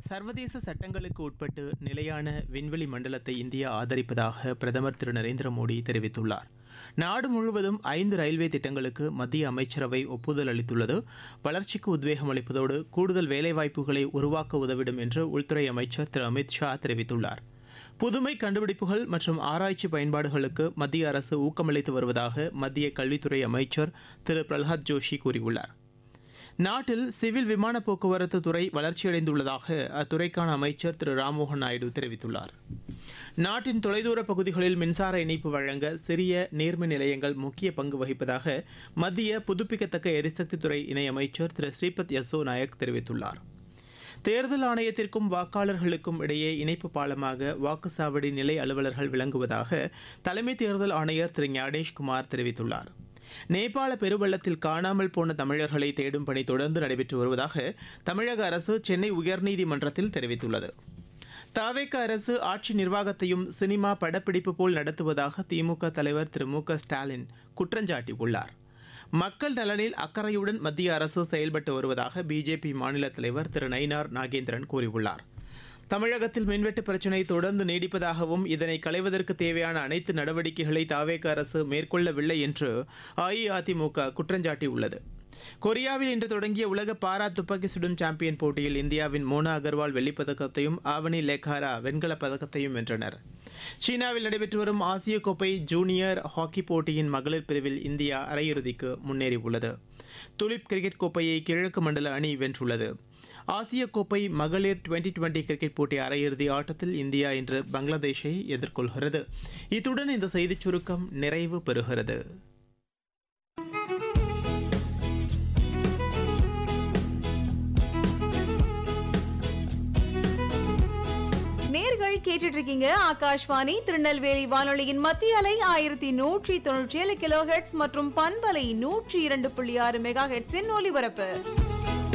சர்வதேச சட்டங்களுக்கு உட்பட்டு நிலையான விண்வெளி மண்டலத்தை இந்தியா ஆதரிப்பதாக பிரதமர் திரு நரேந்திர மோடி தெரிவித்துள்ளார் நாடு முழுவதும் ஐந்து ரயில்வே திட்டங்களுக்கு மத்திய அமைச்சரவை ஒப்புதல் அளித்துள்ளது வளர்ச்சிக்கு உத்வேகம் அளிப்பதோடு கூடுதல் வேலைவாய்ப்புகளை உருவாக்க உதவிடும் என்று உள்துறை அமைச்சர் திரு அமித் ஷா தெரிவித்துள்ளார் புதுமை கண்டுபிடிப்புகள் மற்றும் ஆராய்ச்சி பயன்பாடுகளுக்கு மத்திய அரசு ஊக்கமளித்து வருவதாக மத்திய கல்வித்துறை அமைச்சர் திரு பிரல்ஹாத் ஜோஷி கூறியுள்ளார் நாட்டில் சிவில் விமான போக்குவரத்து துறை வளர்ச்சியடைந்துள்ளதாக அத்துறைக்கான அமைச்சர் திரு ராம்மோகன் நாயுடு தெரிவித்துள்ளார் நாட்டின் தொலைதூர பகுதிகளில் மின்சார இணைப்பு வழங்க சிறிய நீர்மின் நிலையங்கள் முக்கிய பங்கு வகிப்பதாக மத்திய புதுப்பிக்கத்தக்க எரிசக்தித்துறை இணையமைச்சர் திரு ஸ்ரீபத் யசோ நாயக் தெரிவித்துள்ளார் தேர்தல் ஆணையத்திற்கும் வாக்காளர்களுக்கும் இடையே இணைப்பு பாலமாக வாக்குச்சாவடி நிலை அலுவலர்கள் விளங்குவதாக தலைமை தேர்தல் ஆணையர் திரு ஞானேஷ்குமார் தெரிவித்துள்ளார் நேபாள பெருவெள்ளத்தில் காணாமல் போன தமிழர்களை தேடும் பணி தொடர்ந்து நடைபெற்று வருவதாக தமிழக அரசு சென்னை உயர்நீதிமன்றத்தில் தெரிவித்துள்ளது தாவேக அரசு ஆட்சி நிர்வாகத்தையும் சினிமா படப்பிடிப்பு போல் நடத்துவதாக திமுக தலைவர் திரு மு க ஸ்டாலின் குற்றஞ்சாட்டியுள்ளார் மக்கள் நலனில் அக்கறையுடன் மத்திய அரசு செயல்பட்டு வருவதாக பிஜேபி மாநில தலைவர் திரு நயினார் நாகேந்திரன் கூறியுள்ளார் தமிழகத்தில் மின்வெட்டு பிரச்சினை தொடர்ந்து நீடிப்பதாகவும் இதனை களைவதற்கு தேவையான அனைத்து நடவடிக்கைகளை தாவேக அரசு மேற்கொள்ளவில்லை என்று அஇஅதிமுக குற்றஞ்சாட்டியுள்ளது கொரியாவில் இன்று தொடங்கிய உலக பாரா துப்பாக்கி சுடும் சாம்பியன் போட்டியில் இந்தியாவின் மோனா அகர்வால் வெள்ளிப்பதக்கத்தையும் ஆவணி லேகாரா வெண்கலப் பதக்கத்தையும் வென்றனர் சீனாவில் நடைபெற்று வரும் ஆசிய கோப்பை ஜூனியர் ஹாக்கி போட்டியின் மகளிர் பிரிவில் இந்தியா அரையிறுதிக்கு முன்னேறியுள்ளது துலிப் கிரிக்கெட் கோப்பையை கிழக்கு மண்டல அணி வென்றுள்ளது ஆசிய கோப்பை மகளிர் டுவெண்டி டுவெண்டி கிரிக்கெட் போட்டி அரையிறுதி ஆட்டத்தில் இந்தியா இன்று பங்களாதேஷை எதிர்கொள்கிறது இத்துடன் இந்த செய்திச் சுருக்கம் நிறைவு பெறுகிறது நேர்கள் கேட்டுட்டு இருக்கீங்க ஆகாஷ்வாணி திருநெல்வேலி வானொலியின் மத்திய அலை ஆயிரத்தி நூற்றி தொண்ணூற்றி ஏழு கிலோ மற்றும் பண்பலை நூற்றி இரண்டு புள்ளி ஆறு மெகா ஹெட்ஸின் ஒலிபரப்பு